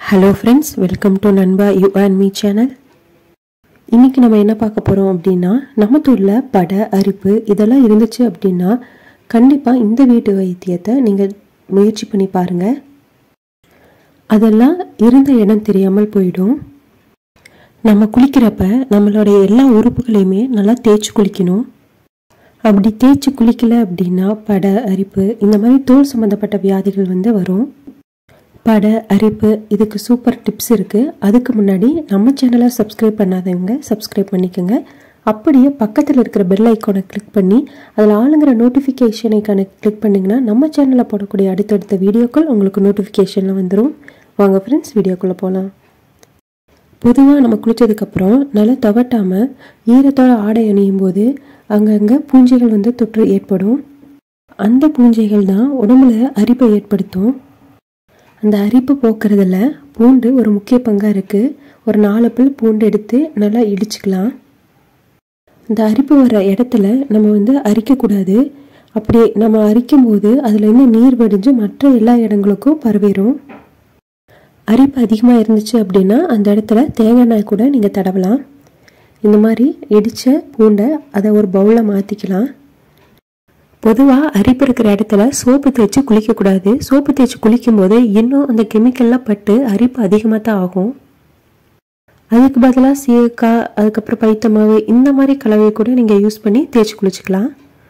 hello friends welcome to நண்பா you and me channel இன்னைக்கு நம்ம என்ன பார்க்க போகிறோம் அப்படின்னா நம்ம ஊரில் படை அரிப்பு இதெல்லாம் இருந்துச்சு அப்படின்னா கண்டிப்பாக இந்த வீட்டு வைத்தியத்தை நீங்கள் முயற்சி பண்ணி பாருங்கள் அதெல்லாம் இருந்த இடம் தெரியாமல் போயிடும் நம்ம குளிக்கிறப்ப நம்மளுடைய எல்லா உறுப்புகளையுமே நல்லா தேய்ச்சி குளிக்கணும் அப்படி தேய்ச்சி குளிக்கல அப்படின்னா படை அரிப்பு இந்த மாதிரி தோல் சம்மந்தப்பட்ட வியாதிகள் வந்து வரும் படை அரிப்பு இதுக்கு சூப்பர் டிப்ஸ் இருக்குது அதுக்கு முன்னாடி நம்ம சேனலை சப்ஸ்கிரைப் பண்ணாதவங்க சப்ஸ்கிரைப் பண்ணிக்கோங்க அப்படியே பக்கத்தில் இருக்கிற பெல் ஐக்கானை கிளிக் பண்ணி அதில் ஆளுங்கிற நோட்டிஃபிகேஷன் ஐக்கானை கிளிக் பண்ணிங்கன்னா நம்ம சேனலில் போடக்கூடிய அடுத்தடுத்த வீடியோக்கள் உங்களுக்கு நோட்டிஃபிகேஷனில் வந்துடும் வாங்க ஃப்ரெண்ட்ஸ் வீடியோக்குள்ளே போகலாம் பொதுவாக நம்ம குளித்ததுக்கப்புறம் நல்லா துவட்டாமல் ஈரத்தோட ஆடை அணியும் போது அங்கங்கே பூஞ்சைகள் வந்து தொற்று ஏற்படும் அந்த பூஞ்சைகள் தான் உடம்புல அரிப்பை ஏற்படுத்தும் அந்த அரிப்பு போக்குறதுல பூண்டு ஒரு முக்கிய பங்காக இருக்குது ஒரு நாலு பல் பூண்டு எடுத்து நல்லா இடிச்சுக்கலாம் அந்த அரிப்பு வர இடத்துல நம்ம வந்து அரிக்கக்கூடாது அப்படி நம்ம அரிக்கும் போது அதுலேருந்து நீர் வடிஞ்சு மற்ற எல்லா இடங்களுக்கும் பரவிடும் அரிப்பு அதிகமாக இருந்துச்சு அப்படின்னா அந்த இடத்துல தேங்காய் எண்ணெய் கூட நீங்கள் தடவலாம் இந்த மாதிரி இடித்த பூண்டை அதை ஒரு பவுலில் மாற்றிக்கலாம் பொதுவாக அரிப்பு இருக்கிற இடத்துல சோப்பு தேய்ச்சி குளிக்கக்கூடாது சோப்பு தேய்ச்சி குளிக்கும் போது இன்னும் அந்த கெமிக்கல்லாம் பட்டு அரிப்பு அதிகமாக தான் ஆகும் அதுக்கு பதிலாக சீக்காய் அதுக்கப்புறம் பைத்தமாவு இந்த மாதிரி கலவையை கூட நீங்கள் யூஸ் பண்ணி தேய்ச்சி குளிச்சுக்கலாம்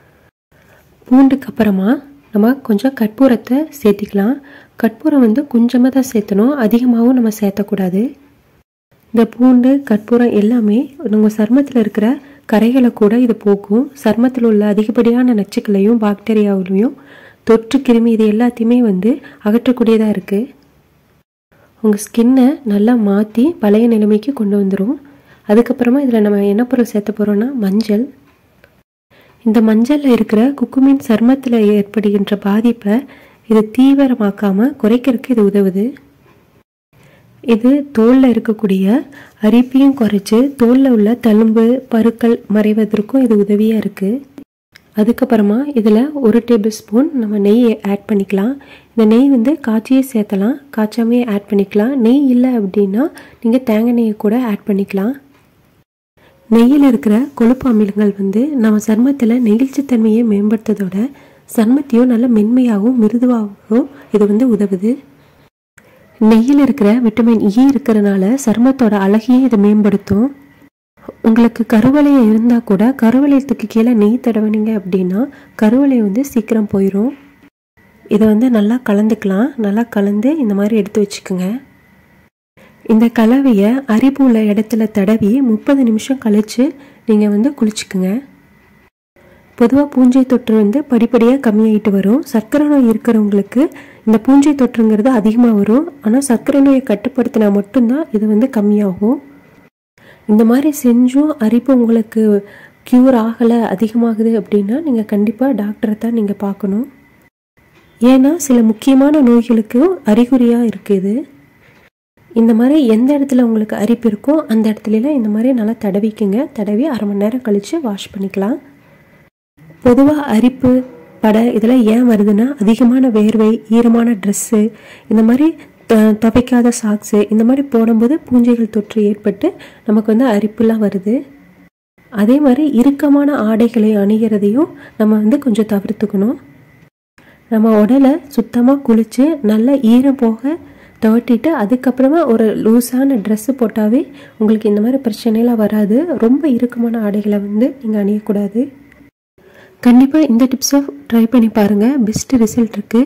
பூண்டுக்கு அப்புறமா நம்ம கொஞ்சம் கற்பூரத்தை சேர்த்திக்கலாம் கற்பூரம் வந்து கொஞ்சமாக தான் சேர்த்தணும் அதிகமாகவும் நம்ம சேர்த்தக்கூடாது இந்த பூண்டு கற்பூரம் எல்லாமே நம்ம சருமத்தில் இருக்கிற கரைகளை கூட இது போக்கும் சருமத்தில் உள்ள அதிகப்படியான நச்சுக்களையும் பாக்டீரியாவிலையும் தொற்று கிருமி இது எல்லாத்தையுமே வந்து அகற்றக்கூடியதாக இருக்குது உங்கள் ஸ்கின்னை நல்லா மாற்றி பழைய நிலைமைக்கு கொண்டு வந்துடும் அதுக்கப்புறமா இதில் நம்ம என்ன பொருள் சேர்த்த போகிறோன்னா மஞ்சள் இந்த மஞ்சளில் இருக்கிற குக்குமின் சருமத்தில் ஏற்படுகின்ற பாதிப்பை இது தீவிரமாக்காமல் குறைக்கிறதுக்கு இது உதவுது இது தோலில் இருக்கக்கூடிய அரிப்பையும் குறைச்சி தோலில் உள்ள தழும்பு பருக்கள் மறைவதற்கும் இது உதவியாக இருக்குது அதுக்கப்புறமா இதில் ஒரு டேபிள் ஸ்பூன் நம்ம நெய் ஆட் பண்ணிக்கலாம் இந்த நெய் வந்து காய்ச்சியே சேர்த்தலாம் காய்ச்சாமே ஆட் பண்ணிக்கலாம் நெய் இல்லை அப்படின்னா நீங்கள் தேங்காய் நெய்யை கூட ஆட் பண்ணிக்கலாம் நெய்யில் இருக்கிற கொழுப்பு அமிலங்கள் வந்து நம்ம சர்மத்தில் நெகிழ்ச்சித்தன்மையை மேம்படுத்துறதோட சர்மத்தையும் நல்ல மென்மையாகவும் மிருதுவாகவும் இது வந்து உதவுது நெய்யில் இருக்கிற விட்டமின் இ இருக்கிறனால சருமத்தோட அழகையே இதை மேம்படுத்தும் உங்களுக்கு கருவளையை இருந்தால் கூட கருவளையத்துக்கு கீழே நெய் தடவினீங்க அப்படின்னா கருவளை வந்து சீக்கிரம் போயிடும் இதை வந்து நல்லா கலந்துக்கலாம் நல்லா கலந்து இந்த மாதிரி எடுத்து வச்சுக்கோங்க இந்த கலவையை அரிப்பு உள்ள இடத்துல தடவி முப்பது நிமிஷம் கழித்து நீங்கள் வந்து குளிச்சுக்குங்க பொதுவாக பூஞ்சை தொற்று வந்து படிப்படியாக கம்மியாயிட்டு வரும் சர்க்கரை நோய் இருக்கிறவங்களுக்கு இந்த பூஞ்சை தொற்றுங்கிறது அதிகமாக வரும் ஆனால் சர்க்கரை நோயை கட்டுப்படுத்தினா மட்டும்தான் இது வந்து கம்மியாகும் இந்த மாதிரி செஞ்சும் அரிப்பு உங்களுக்கு க்யூர் ஆகலை அதிகமாகுது அப்படின்னா நீங்கள் கண்டிப்பாக டாக்டரை தான் நீங்கள் பார்க்கணும் ஏன்னா சில முக்கியமான நோய்களுக்கும் அறிகுறியாக இருக்குது இந்த மாதிரி எந்த இடத்துல உங்களுக்கு அரிப்பு இருக்கோ அந்த இடத்துலலாம் இந்த மாதிரி நல்லா தடவிக்குங்க தடவி அரை மணி நேரம் கழித்து வாஷ் பண்ணிக்கலாம் பொதுவாக அரிப்பு படை இதெல்லாம் ஏன் வருதுன்னா அதிகமான வேர்வை ஈரமான ட்ரெஸ்ஸு இந்த மாதிரி துவைக்காத சாக்ஸு இந்த மாதிரி போடும்போது பூஞ்சைகள் தொற்று ஏற்பட்டு நமக்கு வந்து அரிப்புலாம் வருது அதே மாதிரி இறுக்கமான ஆடைகளை அணிகிறதையும் நம்ம வந்து கொஞ்சம் தவிர்த்துக்கணும் நம்ம உடலை சுத்தமாக குளித்து நல்லா ஈரம் போக துவட்டிட்டு அதுக்கப்புறமா ஒரு லூஸான ட்ரெஸ்ஸு போட்டாவே உங்களுக்கு இந்த மாதிரி பிரச்சனைலாம் வராது ரொம்ப இறுக்கமான ஆடைகளை வந்து நீங்கள் அணியக்கூடாது கண்டிப்பாக இந்த டிப்ஸை ட்ரை பண்ணி பாருங்கள் பெஸ்ட் ரிசல்ட் இருக்குது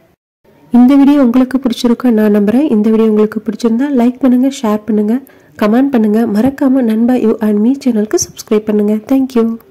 இந்த வீடியோ உங்களுக்கு பிடிச்சிருக்கா நான் நம்புகிறேன் இந்த வீடியோ உங்களுக்கு பிடிச்சிருந்தா லைக் பண்ணுங்கள் ஷேர் பண்ணுங்கள் கமெண்ட் பண்ணுங்கள் மறக்காமல் நண்பா யூ அண்ட் மீ சேனலுக்கு சப்ஸ்கிரைப் பண்ணுங்கள் தேங்க்யூ